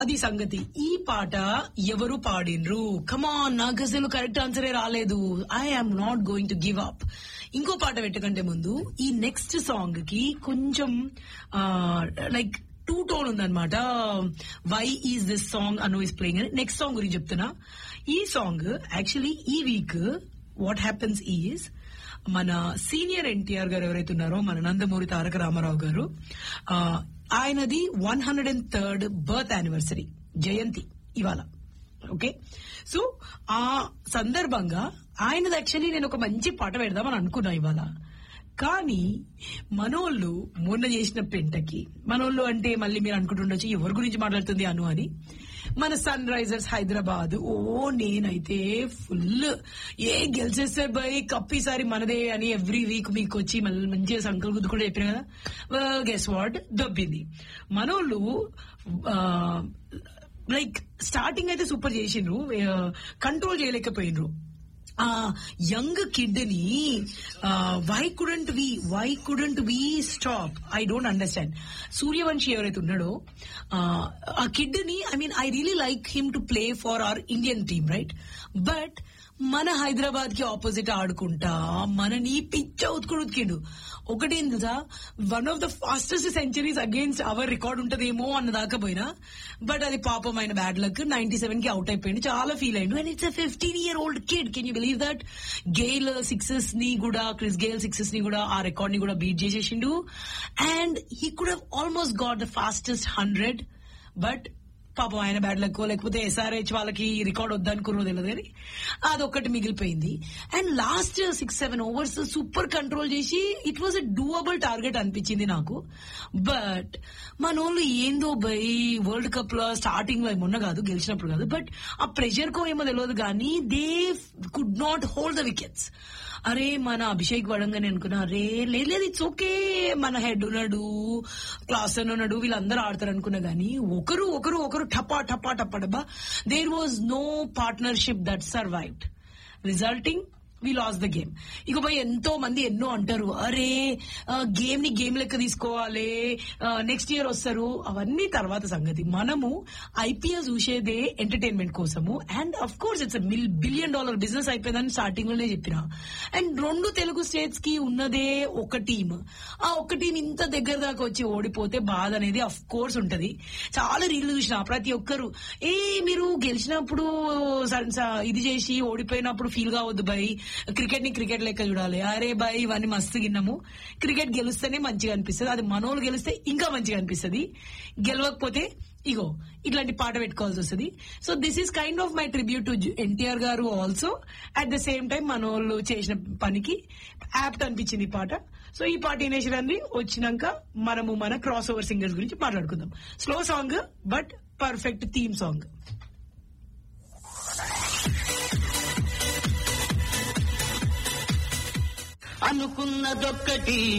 అది సంగతి ఈ పాట ఎవరు పాడిండ్రు కమాన్ నా గజలు కరెక్ట్ ఆన్సరే రాలేదు I am not going to give up ఇంకో పాట పెట్టకంటే ముందు ఈ నెక్స్ట్ సాంగ్ కి కొంచెం లైక్ టూ టోన్ ఉందన్నమాట వై ఈజ్ దిస్ సాంగ్ అను ఇస్ ప్లేయింగ్ నెక్స్ట్ సాంగ్ గురించి చెప్తున్నా ఈ సాంగ్ యాక్చువల్లీ ఈ వీక్ వాట్ హ్యాపెన్స్ ఈజ్ మన సీనియర్ ఎన్టీఆర్ గారు ఎవరైతే ఉన్నారో మన నందమూరి తారక రామారావు గారు ఆ, ఆయనది one hundred and third birth anniversary జయంతి ఇవాళ ఓకే సో ఆ సందర్భంగా ఆయనది యాక్చువల్లీ నేను ఒక మంచి పాట పెడదామని అనుకున్నా ఇవాళ కానీ మనోళ్ళు మొన్న చేసిన పెంటకి మనోళ్ళు అంటే మళ్ళీ మీరు అనుకుంటుండొచ్చు ఎవరి గురించి మాట్లాడుతుంది అను అని మన సన్ రైజర్స్ హైదరాబాద్ ఓ నేనైతే ఫుల్ ఏ గెలిచేస్తారు బై కప్ ఈసారి మనదే అని ఎవ్రీ వీక్ మీకు వచ్చి మళ్ళీ మంచిగా సంకల్ గుద్దుకుంటే చెప్పిన కదా గెస్ వాట్ దొబ్బింది మనోళ్ళు లైక్ స్టార్టింగ్ అయితే సూపర్ చేసిండ్రు కంట్రోల్ చేయలేకపోయినరు ఆ యంగ్ కిడ్ ని why couldn't we why couldn't we stop I don't understand Sooryavanshi ఎవరైతే ఉన్నాడో ఆ, ఆ కిడ్ ని I mean I really like him to play for our Indian team right but మన హైదరాబాద్ కి ఆపోజిట్ ఆడుకుంటా మనని పిచ్చ ఉతుకుడు ఉతికిండు ఒకటి తెలుసా one of the fastest centuries against our record ఉంటదేమో అన్న దాకా పోయినా బట్ అది పాపం ఆయన బ్యాడ్ లక్ నైన్టీ సెవెన్ కి అవుట్ అయిపోయింది చాలా ఫీల్ అయ్యిండు and it's fifteen year old kid can you believe that Gayle sixes ని కూడా క్రిస్ గేల్ సిక్సెస్ ని కూడా ఆ రికార్డ్ ని కూడా బీట్ చేసేసిండు and he could almost got the fastest hundred but పాపం ఆయన బ్యాడ్ లక్ లేకపోతే ఎస్ఆర్హెచ్ వాళ్ళకి రికార్డ్ వద్దనుకున్నది తెలియదు కానీ అదొక్కటి మిగిలిపోయింది and last six seven overs super control చేసి it was a doable target అనిపించింది నాకు బట్ మనోళ్ళు ఏందో బై వరల్డ్ కప్ లో స్టార్టింగ్ లో మొన్న కాదు గెలిచినప్పుడు కాదు బట్ ఆ ప్రెషర్ కో ఏమో తెలియదు కానీ they could not hold the wickets అరే మన అభిషేక్ పడంగానే అనుకున్నా అరే లేదు లేదు ఇట్స్ ఓకే మన హెడ్ ఉన్నాడు క్లాస్ ఉన్నాడు వీళ్ళందరూ ఆడతారు అనుకున్నా గానీ ఒకరు ఒకరు ఒకరు టపా టపా టపా డబ్బా there was no partnership that survived resulting we loss the game ఇక పోయి ఎంతో మంది ఎన్నో అంటారు అరే గేమ్ ని గేమ్ లెక్క తీసుకోవాలి నెక్స్ట్ ఇయర్ వస్తారు అవన్నీ తర్వాత సంగతి మనము ఐపీఎల్ చూసేదే ఎంటర్టైన్మెంట్ కోసము and of course it's mil billion dollar business అయిపోయిందని స్టార్టింగ్ లోనే చెప్పిన అండ్ రెండు తెలుగు స్టేట్స్ కి ఉన్నదే ఒక టీమ్ ఆ ఒక్క టీం ఇంత దగ్గర దాకా వచ్చి ఓడిపోతే బాధ అనేది అఫ్ కోర్స్ ఉంటది చాలా రీళ్లు చూసిన ప్రతి ఒక్కరు ఏ మీరు గెలిచినప్పుడు స- స- ఇది చేసి ఓడిపోయినప్పుడు ఫీల్ కావద్దు బై క్రికెట్ ని క్రికెట్ లెక్క చూడాలి అరే బై ఇవన్నీ మస్తు గిన్నాము క్రికెట్ గెలిస్తేనే మంచిగా అనిపిస్తుంది అది మనోళ్ళు గెలిస్తే ఇంకా మంచిగా అనిపిస్తుంది గెలవకపోతే ఇగో ఇట్లాంటి పాట పెట్టుకోవాల్సి వస్తుంది so this is kind of my tribute to NTR garu also at the same time మనోళ్ళు చేసిన పనికి యాప్ట్ అనిపించింది ఈ పాట సో ఈ పాట వినేసిరండి వచ్చినాక మనము మన క్రాస్ ఓవర్ సింగర్స్ గురించి మాట్లాడుకుందాం slow song but perfect theme song అనుకున్నదొక్కటి